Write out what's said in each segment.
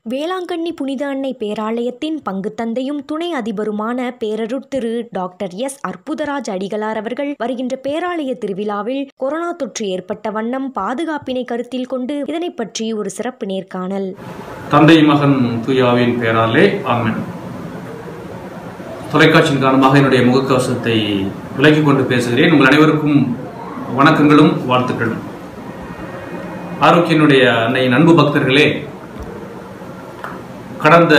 வேளாங்கண்ணி புனித அன்னை பேராலயத்தின் பங்குத் தந்தையும் துணை அதிபருமான பேரருட் திரு டாக்டர் எஸ் அற்புதராஜ் அடிகளார் அவர்கள் வருகின்ற பேராலய திருவிழாவில் கொரோனா தொற்று ஏற்பட்ட வண்ணம் பாதுகாப்பினை கருத்தில் கொண்டு இதனை பற்றி ஒரு சிறப்பு நேர்காணல் தந்தை மகன் தூயாவின் பெயராலே ஆமென் தொலைக்காட்சியின் காரணமாக என்னுடைய முகக்கவசத்தை விலக்கிக் கொண்டு பேசுகிறேன் உங்கள் அனைவருக்கும் வணக்கங்களும் வாழ்த்துக்களும் ஆரோக்கியனுடைய அன்னை அன்பு பக்தர்களே கடந்த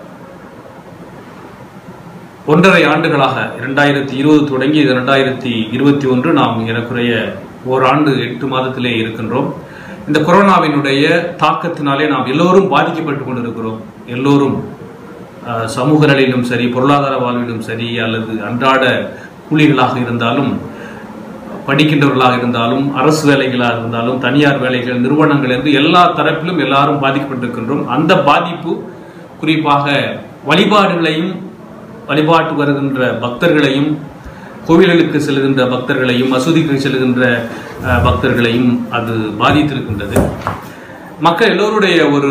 ஒன்றரை ஆண்டுகளாக இரண்டாயிரத்தி இருபது தொடங்கி இரண்டாயிரத்தி இருபத்தி ஒன்று நாம் ஏறக்குறைய ஓராண்டு எட்டு மாதத்திலே இருக்கின்றோம் இந்த கொரோனாவினுடைய தாக்கத்தினாலே நாம் எல்லோரும் பாதிக்கப்பட்டு கொண்டிருக்கிறோம் எல்லோரும் அஹ், சமூக நிலையிலும் சரி பொருளாதார வாழ்விலும் சரி அல்லது அன்றாட கூலிகளாக இருந்தாலும் படிக்கின்றவர்களாக இருந்தாலும் அரசு வேலைகளாக இருந்தாலும் தனியார் வேலைகள் நிறுவனங்கள் என்று எல்லா தரப்பிலும் எல்லாரும் பாதிக்கப்பட்டிருக்கின்றோம் அந்த பாதிப்பு குறிப்பாக வழிபாடுகளையும் வழிபாட்டு வருகின்ற பக்தர்களையும் கோவில்களுக்கு செல்கின்ற பக்தர்களையும் மசூதிக்கு செல்கின்ற அஹ், பக்தர்களையும் அது பாதித்திருக்கின்றது மக்கள் எல்லோருடைய ஒரு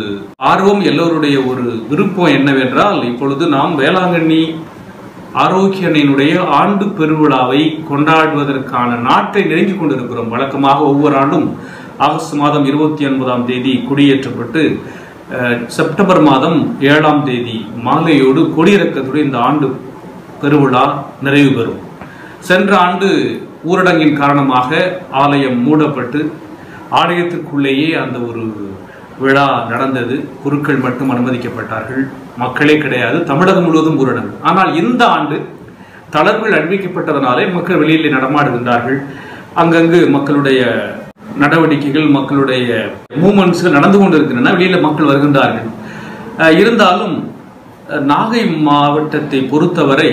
ஆர்வம் எல்லோருடைய ஒரு விருப்பம் என்னவென்றால் இப்பொழுது நாம் வேளாங்கண்ணி ஆரோக்கியனினுடைய ஆண்டு பெருவிழாவை கொண்டாடுவதற்கான நாட்டை நெருங்கிக் கொண்டிருக்கிறோம் வழக்கமாக ஒவ்வொரு ஆண்டும் ஆகஸ்ட் மாதம் இருபத்தி ஒன்பதாம் தேதி கொடியேற்றப்பட்டு அஹ், செப்டம்பர் மாதம் ஏழாம் தேதி மாலையோடு கொடியிறக்கத்துடன் இந்த ஆண்டு பெருவிழா நிறைவு பெறும் சென்ற ஆண்டு ஊரடங்கின் காரணமாக ஆலயம் மூடப்பட்டு ஆலயத்திற்குள்ளேயே அந்த ஒரு விழா நடந்தது குருக்கள் மட்டும் அனுமதிக்கப்பட்டார்கள் மக்களே கிடையாது தமிழகம் முழுவதும் ஊரடங்கு ஆனால் இந்த ஆண்டு தளர்வுகள் அறிவிக்கப்பட்டதனாலே மக்கள் வெளியிலே நடமாடுகின்றார்கள் அங்கங்கு மக்களுடைய நடவடிக்கைகள் மக்களுடைய மூமெண்ட்ஸ் நடந்து கொண்டிருக்கின்றன வெளியில மக்கள் வருகின்றார்கள் அஹ் இருந்தாலும் அஹ் நாகை மாவட்டத்தை பொறுத்தவரை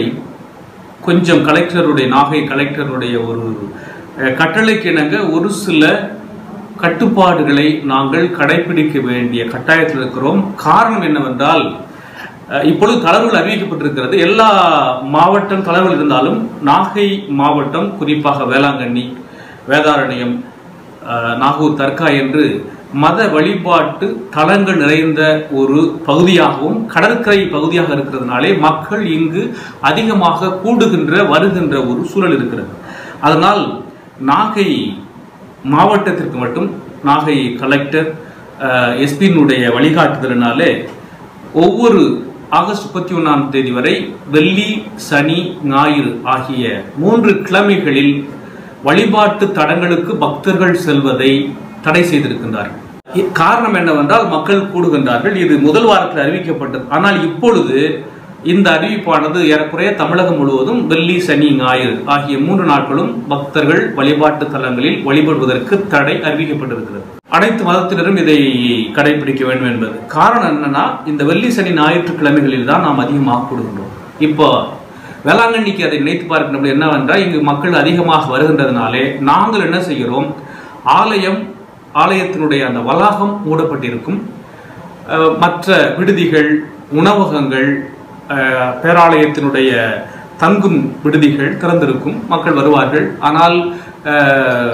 கொஞ்சம் கலெக்டருடைய நாகை கலெக்டருடைய ஒரு அஹ், கட்டளைக்கு இணங்க ஒரு சில கட்டுப்பாடுகளை நாங்கள் கடைபிடிக்க வேண்டிய கட்டாயத்தில் இருக்கிறோம் காரணம் என்னவென்றால் அஹ், இப்பொழுது தளர்வுகள் அறிவிக்கப்பட்டிருக்கிறது எல்லா மாவட்டம் தளர்வுகள் இருந்தாலும் நாகை மாவட்டம் குறிப்பாக வேளாங்கண்ணி வேதாரண்யம் அஹ், நாகூர் தர்கா என்று மத வழிபாட்டு தலங்கள் நிறைந்த ஒரு பகுதியாகவும் கடற்கரை பகுதியாக இருக்கிறதுனாலே மக்கள் இங்கு அதிகமாக கூடுகின்ற வருகின்ற ஒரு சூழல் இருக்கிறது அதனால் நாகை மாவட்டத்திற்கு மட்டும் நாகை கலெக்டர் எஸ்பியினுடைய வழிகாட்டுதலினாலே ஒவ்வொரு ஆகஸ்ட் முப்பத்தி ஒன்றாம் தேதி வரை வெள்ளி சனி ஞாயிறு ஆகிய மூன்று கிழமைகளில் வழிபாட்டு தடங்களுக்கு பக்தர்கள் செல்வதை தடை செய்திருக்கின்றார்கள் இ- காரணம் என்னவென்றால் மக்கள் கூடுகின்றார்கள் இது முதல் வாரத்தில் அறிவிக்கப்பட்டது ஆனால் இப்பொழுது இந்த அறிவிப்பானது ஏறக்குறைய தமிழகம் முழுவதும் வெள்ளி சனி ஞாயிறு ஆகிய மூன்று நாட்களும் பக்தர்கள் வழிபாட்டு தலங்களில் வழிபடுவதற்கு தடை அறிவிக்கப்பட்டிருக்கிறது அனைத்து மதத்தினரும் இதை கடைபிடிக்க வேண்டும் என்பது காரணம் என்னன்னா இந்த வெள்ளி சனி ஞாயிற்றுக்கிழமைகளில் தான் நாம் அதிகமாக கூடுகின்றோம் இப்போ வேளாங்கண்ணிக்கு அதை நினைத்து பார்க்கின்ற என்னவென்றால் இங்கு மக்கள் அதிகமாக வருகின்றதுனாலே நாங்கள் என்ன செய்கிறோம் ஆலயம் ஆலயத்தினுடைய அந்த வளாகம் மூடப்பட்டிருக்கும் அஹ், மற்ற விடுதிகள் உணவகங்கள் அஹ், பேராலயத்தினுடைய தங்கும் விடுதிகள் திறந்திருக்கும் மக்கள் வருவார்கள் ஆனால் அஹ்,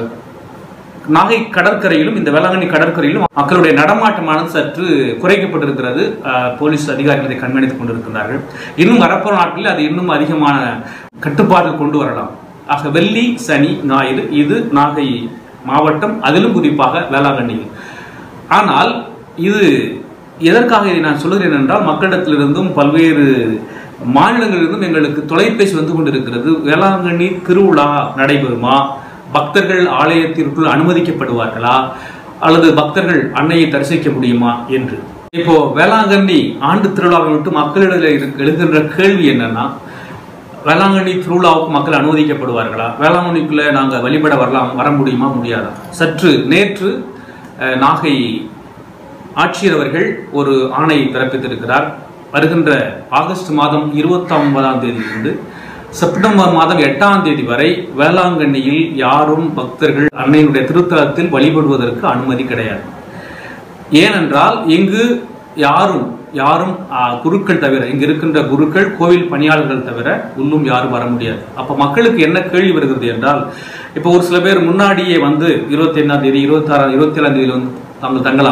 நாகை கடற்கரையிலும் இந்த வேளாங்கண்ணி கடற்கரையிலும் மக்களுடைய நடமாட்டமானது சற்று குறைக்கப்பட்டிருக்கிறது அஹ், போலீஸ் அதிகாரிகள் இதை கண்காணித்துக் கொண்டிருக்கிறார்கள் இன்னும் வரப்போற நாட்களில் அது இன்னும் அதிகமான கட்டுப்பாடு கொண்டு வரலாம் ஆக வெள்ளி சனி ஞாயிறு இது நாகை மாவட்டம் அதிலும் குறிப்பாக வேளாங்கண்ணியில் ஆனால் இது எதற்காக இதை நான் சொல்கிறேன் என்றால் மக்களிடத்திலிருந்தும் பல்வேறு மாநிலங்களிலிருந்தும் எங்களுக்கு தொலைபேசி வந்து கொண்டிருக்கிறது வேளாங்கண்ணி திருவிழா நடைபெறுமா பக்தர்கள் ஆலயத்திற்குள் அனுமதிக்கப்படுவார்களா அல்லது பக்தர்கள் அன்னையை தரிசிக்க முடியுமா என்று இப்போ வேளாங்கண்ணி ஆண்டு திருவிழாவை விட்டு மக்களிடையே இரு- எழுகின்ற கேள்வி என்னன்னா வேளாங்கண்ணி திருவிழாவுக்கு மக்கள் அனுமதிக்கப்படுவார்களா வேளாங்கண்ணிக்குள்ள நாங்க வழிபட வரலாம் வர முடியுமா முடியாதா சற்று நேற்று அஹ், நாகை ஆட்சியர் அவர்கள் ஒரு ஆணை பிறப்பித்திருக்கிறார் வருகின்ற ஆகஸ்ட் மாதம் இருபத்தி ஒன்பதாம் தேதியிலிருந்து செப்டம்பர் மாதம் எட்டாம் தேதி வரை வேளாங்கண்ணியில் யாரும் பக்தர்கள் அன்னையினுடைய திருத்தலத்தில் வழிபடுவதற்கு அனுமதி கிடையாது ஏனென்றால் இங்கு யாரும் யாரும் ஆ, குருக்கள் தவிர இங்கு இருக்கின்ற குருக்கள் கோவில் பணியாளர்கள் தவிர உள்ளும் யாரும் வர முடியாது அப்ப மக்களுக்கு என்ன கேள்வி வருகிறது என்றால் இப்போ ஒரு சில பேர் முன்னாடியே வந்து இருபத்தி ஐந்தாம் தேதி இருபத்தாறாம் இருபத்தி ஏழாம் தேதி வந்து தாங்கள் தங்கலாமா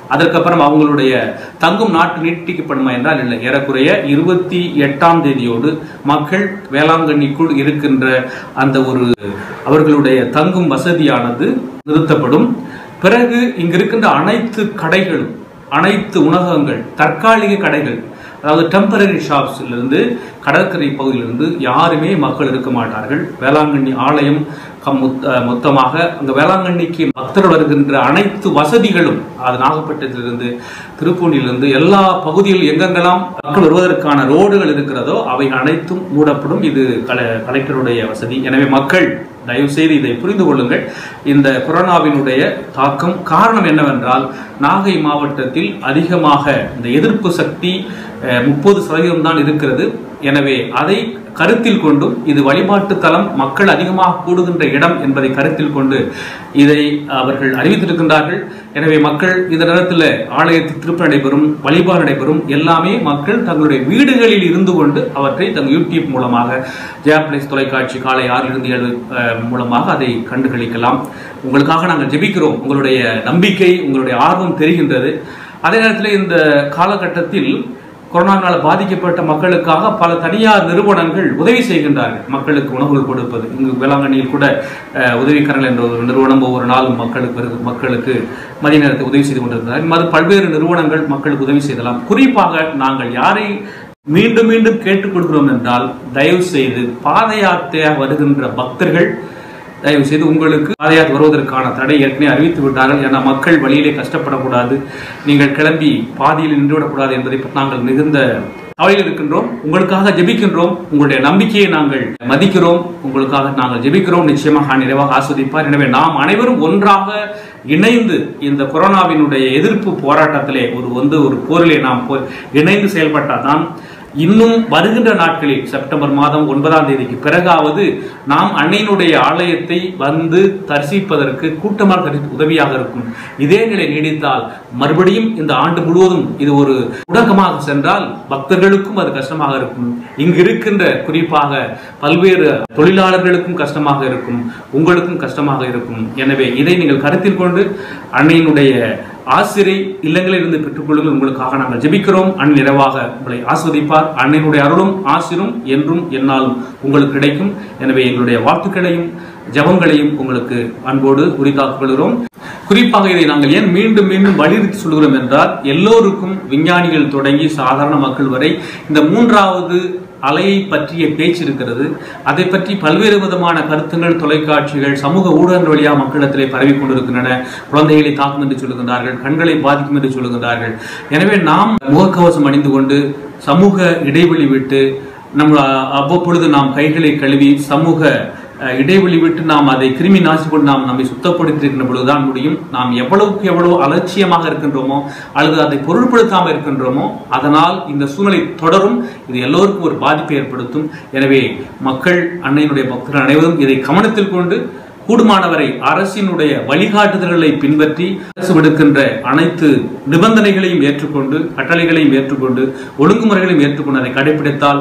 அதற்கப்புறம் அவங்களுடைய தங்கும் நாட்டு நீட்டிக்கப்படுமா என்றால் இல்லை ஏறக்குறைய இருபத்தி எட்டாம் தேதியோடு மக்கள் வேளாங்கண்ணிக்குள் இருக்கின்ற அந்த ஒரு அவர்களுடைய தங்கும் வசதியானது நிறுத்தப்படும் பிறகு இங்கு இருக்கின்ற அனைத்து கடைகளும் அனைத்து உணவகங்கள் தற்காலிக கடைகள் அதாவது டெம்பரரி ஷாப்ஸிலிருந்து கடற்கரை பகுதியிலிருந்து யாருமே மக்கள் இருக்க மாட்டார்கள் வேளாங்கண்ணி ஆலயம் கம் மொத்த- மொத்தமாக அந்த வேளாங்கண்ணிக்கு பக்தர்கள் வருகின்ற அனைத்து வசதிகளும் அது நாகப்பட்டினத்திலிருந்து திருப்பூண்டிலிருந்து எல்லா பகுதியில் எங்கெங்கெல்லாம் மக்கள் வருவதற்கான ரோடுகள் இருக்கிறதோ அவை அனைத்தும் மூடப்படும் இது கல கலெக்டருடைய வசதி எனவே மக்கள் தயவு செய்து இதை புரிந்து கொள்ளுங்கள் இந்த கொரோனாவினுடைய தாக்கம் காரணம் என்னவென்றால் நாகை மாவட்டத்தில் அதிகமாக இந்த எதிர்ப்பு சக்தி முப்பது சதவீதம் தான் இருக்கிறது எனவே அதை கருத்தில் கொண்டும் இது வழிபாட்டு தலம் மக்கள் அதிகமாக கூடுகின்ற இடம் என்பதை கருத்தில் கொண்டு இதை அவர்கள் அறிவித்திருக்கின்றார்கள் எனவே மக்கள் இந்த நேரத்தில் ஆலயத்தில் திருப்ப நடைபெறும் வழிபாடு நடைபெறும் எல்லாமே மக்கள் தங்களுடைய வீடுகளில் இருந்து கொண்டு அவற்றை தங்கள் யூடியூப் மூலமாக ஜெயாபிளேஸ் தொலைக்காட்சி காலை ஆறிலிருந்து ஏழு அஹ், மூலமாக அதை கண்டுகளிக்கலாம் உங்களுக்காக நாங்கள் ஜெபிக்கிறோம் உங்களுடைய நம்பிக்கை உங்களுடைய ஆர்வம் தெரிகின்றது அதே நேரத்தில் இந்த காலகட்டத்தில் கொரோனாவால் பாதிக்கப்பட்ட மக்களுக்காக பல தனியார் நிறுவனங்கள் உதவி செய்கின்றார்கள் மக்களுக்கு உணவுகள் கொடுப்பது இங்கு வேளாங்கண்ணியில் கூட அஹ், உதவிக்கரங்கள் என்ற ஒரு நிறுவனம் ஒவ்வொரு நாளும் மக்களுக்கு வருது- மக்களுக்கு மதிய நேரத்தை உதவி செய்து கொண்டிருக்கிறார் அது பல்வேறு நிறுவனங்கள் மக்களுக்கு உதவி செய்தலாம் குறிப்பாக நாங்கள் யாரை மீண்டும் மீண்டும் கேட்டுக்கொள்கிறோம் என்றால் தயவு செய்து பாத யாத்திரையாக வருகின்ற பக்தர்கள் தயவு செய்து உங்களுக்கு பாதையாக வருவதற்கான தடை ஏற்கனவே அறிவித்து விட்டார்கள் ஏன்னா மக்கள் வழியிலே கஷ்டப்படக்கூடாது நீங்கள் கிளம்பி பாதியில் நின்றுவிடக்கூடாது என்பதை பற்றி நாங்கள் மிகுந்த கவலையில் இருக்கின்றோம் உங்களுக்காக ஜெபிக்கின்றோம் உங்களுடைய நம்பிக்கையை நாங்கள் மதிக்கிறோம் உங்களுக்காக நாங்கள் ஜெபிக்கிறோம் நிச்சயமாக நிறைவாக ஆஸ்வதிப்பார் எனவே நாம் அனைவரும் ஒன்றாக இணைந்து இந்த கொரோனாவினுடைய எதிர்ப்பு போராட்டத்திலே ஒரு வந்து ஒரு போரிலே நாம் போ- இணைந்து செயல்பட்டால்தான் இன்னும் வருகின்ற நாட்களில் செப்டம்பர் மாதம் ஒன்பதாம் தேதிக்கு பிறகாவது நாம் அன்னையினுடைய ஆலயத்தை வந்து தரிசிப்பதற்கு கூட்டமாக தரிசி உதவியாக இருக்கும் இதே நிலை நீடித்தால் மறுபடியும் இந்த ஆண்டு முழுவதும் இது ஒரு முடக்கமாக சென்றால் பக்தர்களுக்கும் அது கஷ்டமாக இருக்கும் இங்கு இருக்கின்ற குறிப்பாக பல்வேறு தொழிலாளர்களுக்கும் கஷ்டமாக இருக்கும் உங்களுக்கும் கஷ்டமாக இருக்கும் எனவே இதை நீங்கள் கருத்தில் கொண்டு அன்னையினுடைய ஆசிரை இல்லங்களில் இருந்து பெற்றுக்கொள்ளுங்கள் உங்களுக்காக நாங்கள் ஜெபிக்கிறோம் அண்ணன் நிறைவாக உங்களை ஆஸ்வதிப்பார் அன்னையினுடைய அருளும் ஆசிரும் என்றும் என்னாலும் உங்களுக்கு கிடைக்கும் எனவே எங்களுடைய வாழ்த்துக்களையும் ஜெபங்களையும் உங்களுக்கு அன்போடு உரித்தாக்கிக் கொள்கிறோம் குறிப்பாக இதை நாங்கள் ஏன் மீண்டும் மீண்டும் வலியுறுத்தி சொல்கிறோம் என்றால் எல்லோருக்கும் விஞ்ஞானிகள் தொடங்கி சாதாரண மக்கள் வரை இந்த மூன்றாவது அலையை பற்றிய பேச்சு இருக்கிறது அதை பற்றி பல்வேறு விதமான கருத்துங்கள் தொலைக்காட்சிகள் சமூக ஊடகங்கள் வழியாக மக்களிடத்திலே பரவி கொண்டிருக்கின்றன குழந்தைகளை தாக்கும் என்று சொல்லுகின்றார்கள் கண்களை பாதிக்கும் என்று சொல்லுகின்றார்கள் எனவே நாம் முகக்கவசம் அணிந்து கொண்டு சமூக இடைவெளி விட்டு நம்ம அவ்வப்பொழுது நாம் கைகளை கழுவி சமூக அஹ், இடைவெளி விட்டு நாம் அதை கிருமி நாசி கொண்டு நாம் நம்மை சுத்தப்படுத்தியிருக்கின்ற பொழுதுதான் முடியும் நாம் எவ்வளவுக்கு எவ்வளவு அலட்சியமாக இருக்கின்றோமோ அல்லது அதை பொருட்படுத்தாமல் இருக்கின்றோமோ அதனால் இந்த சூழ்நிலை தொடரும் இது எல்லோருக்கும் ஒரு பாதிப்பை ஏற்படுத்தும் எனவே மக்கள் அன்னையினுடைய பக்தர்கள் அனைவரும் இதை கவனத்தில் கொண்டு கூடுமானவரை அரசினுடைய வழிகாட்டுதல்களை பின்பற்றி அரசு விடுக்கின்ற அனைத்து நிபந்தனைகளையும் ஏற்றுக்கொண்டு கட்டளைகளையும் ஏற்றுக்கொண்டு ஒழுங்குமுறைகளையும் ஏற்றுக்கொண்டு அதை கடைபிடித்தால்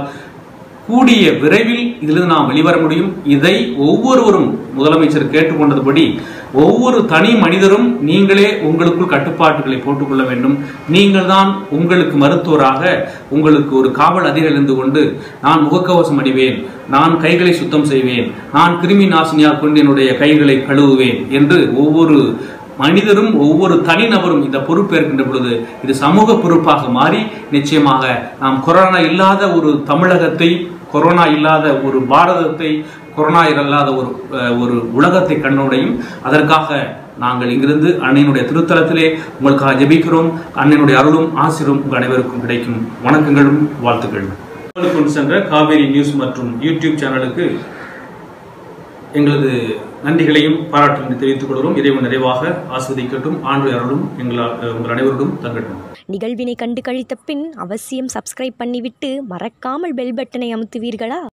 கூடிய விரைவில் இதிலிருந்து நாம் வெளிவர முடியும் இதை ஒவ்வொருவரும் முதலமைச்சர் கேட்டுக்கொண்டதுபடி ஒவ்வொரு தனி மனிதரும் நீங்களே உங்களுக்குள் கட்டுப்பாட்டுகளை போட்டுக்கொள்ள வேண்டும் நீங்கள் தான் உங்களுக்கு மருத்துவராக உங்களுக்கு ஒரு காவல் அதிகாரி இருந்து கொண்டு நான் முகக்கவசம் அணிவேன் நான் கைகளை சுத்தம் செய்வேன் நான் கிருமி நாசினியாக கொண்டு என்னுடைய கைகளை கழுவுவேன் என்று ஒவ்வொரு மனிதரும் ஒவ்வொரு தனிநபரும் இந்த பொறுப்பேற்கின்ற பொழுது இது சமூக பொறுப்பாக மாறி நிச்சயமாக நாம் கொரோனா இல்லாத ஒரு தமிழகத்தை கொரோனா இல்லாத ஒரு பாரதத்தை கொரோனா இல்லாத ஒரு அஹ், ஒரு உலகத்தை கண்ணுடையும் அதற்காக நாங்கள் இங்கிருந்து அன்னையினுடைய திருத்தலத்திலே உங்களுக்காக ஜெபிக்கிறோம் அன்னையினுடைய அருளும் ஆசிரும் உங்கள் அனைவருக்கும் கிடைக்கும் வணக்கங்களும் வாழ்த்துக்களும் உங்களுக்கு கொண்டு சென்ற காவேரி நியூஸ் மற்றும் யூடியூப் சேனலுக்கு எங்களது நன்றிகளையும் பாராட்டுகளையும் தெரிவித்துக் கொள்கிறோம் இறைவன் நிறைவாக ஆஸ்வதிக்கட்டும் ஆண்டு அருளும் எங்களால் உங்கள் அனைவரோடும் தங்கட்டும் நிகழ்வினை கண்டு கழித்த பின் அவசியம் சப்ஸ்கிரைப் பண்ணிவிட்டு மறக்காமல் பெல் பட்டனை அமுத்துவீர்களா